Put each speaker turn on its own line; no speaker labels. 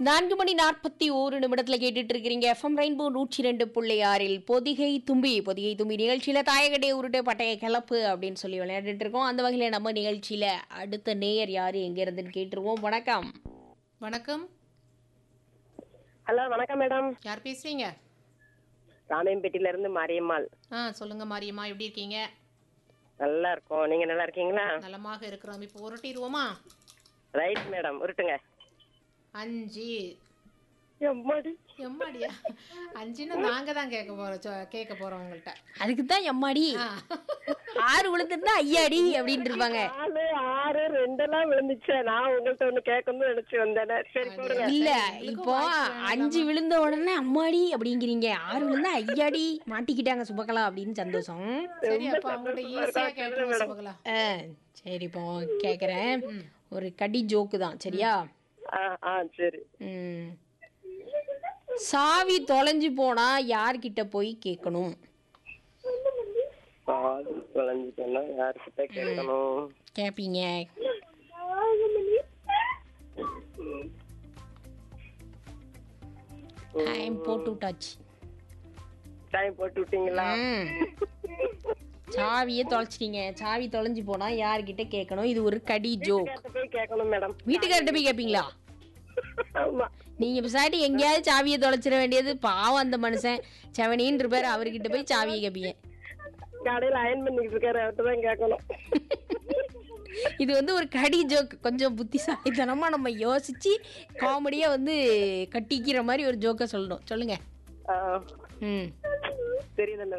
நான்கு மணி நாற்பத்தி ஓரு நிமிடத்துல கேட்டுட்டு இருக்கிறீங்க எஃப்எம் ரெயின்போ நூற்றி ரெண்டு புள்ளி ஆறில் பொதிகை தும்பி பொதிகை தும்பி நிகழ்ச்சியில தாயகட்டை உருட்டு பட்டைய கிளப்பு அப்படின்னு சொல்லி விளையாடிட்டு இருக்கோம் அந்த வகையில நம்ம நிகழ்ச்சியில அடுத்த நேயர் யாரு எங்க இருந்துன்னு கேட்டுருவோம் வணக்கம்
வணக்கம்
ஹலோ வணக்கம் மேடம்
யார் பேசுறீங்க
ராமையம்பேட்டில இருந்து மாரியம்மாள்
ஆ சொல்லுங்க மாரியம்மா எப்படி இருக்கீங்க
நல்லா இருக்கோம் நீங்க நல்லா இருக்கீங்களா
நலமாக இருக்கிறோம் இப்போ உருட்டிடுவோமா
ரைட் மேடம் உருட்டுங்க
அஞ்சு
எம்மாடி
எம்மாடியா அஞ்சுன்னு நாங்க தான் கேட்க போறோம் சொ- கேட்க போறோம் உங்கள்கிட்ட
அதுக்கு தான் எம்மாடி
ஆ.
ஆறு விழுந்துருந்தா ஐயாடி அப்படின்னு இருப்பாங்க
நாலு ஆறு ரெண்டெல்லாம் விழுந்துச்சு நான் உங்கள்ட்ட ஒண்ணு கேட்கணும்னு நினைச்சு வந்தேன் சரி போடுங்க
இல்ல
உங்களுக்கும்
இப்போ
வாய்ப்பு வேணும்ல.
அஞ்சு விழுந்த உடனே அம்மாடி அப்படிங்கிறீங்க ஆறு விழுந்தா ஐயாடி மாட்டிக்கிட்டாங்க சுபகலா அப்படின்னு சந்தோஷம்
சரி அப்ப அவங்கள்ட்ட ஈஸியா கேட்டுருவோம் சுபகலா
ஆ, சரி இப்போ கேக்குறேன் ஒரு கடி ஜோக்கு தான் சரியா
ஆ ஆ சரி
ம். சாவி தொலைஞ்சு போனா யார்கிட்ட போய் கேட்கணும்
பாதி குழஞ்சிட்டோம்னா யாருக்கிட்ட கேட்கணும்
கேட்பீங்க டைம் போட்டு விட்டாச்சு
டைம் போட்டு விட்டீங்களா
ம். சாவியே தொலைச்சிட்டீங்க சாவி தொலைஞ்சு போனா யார்கிட்ட கேட்கணும் இது ஒரு கடி ஜோக்
கேட்ட போய் கேட்கணும் மேடம்
வீட்டுக்கார்ட்ட போய் கேட்பீங்களா
ஆமா
நீங்க பிசாட்டி எங்கேயாவது சாவியை தொலைச்சிட வேண்டியது பாவம் அந்த மனுஷன் செவனின்னு இருப்பாரு அவர்கிட்ட போய் சாவியை கேட்பீங்க
கடையில அயன் பண்ணிட்டு இருக்காரு அவர்கிட்ட தான் கேட்கணும்
இது வந்து ஒரு கடி ஜோக் கொஞ்சம் புத்திசாலித்தனமா நம்ம யோசிச்சு காமெடியா வந்து கட்டிக்கிற மாதிரி ஒரு ஜோக்கை சொல்லணும் சொல்லுங்க
ஆ,
ம்
தெரியல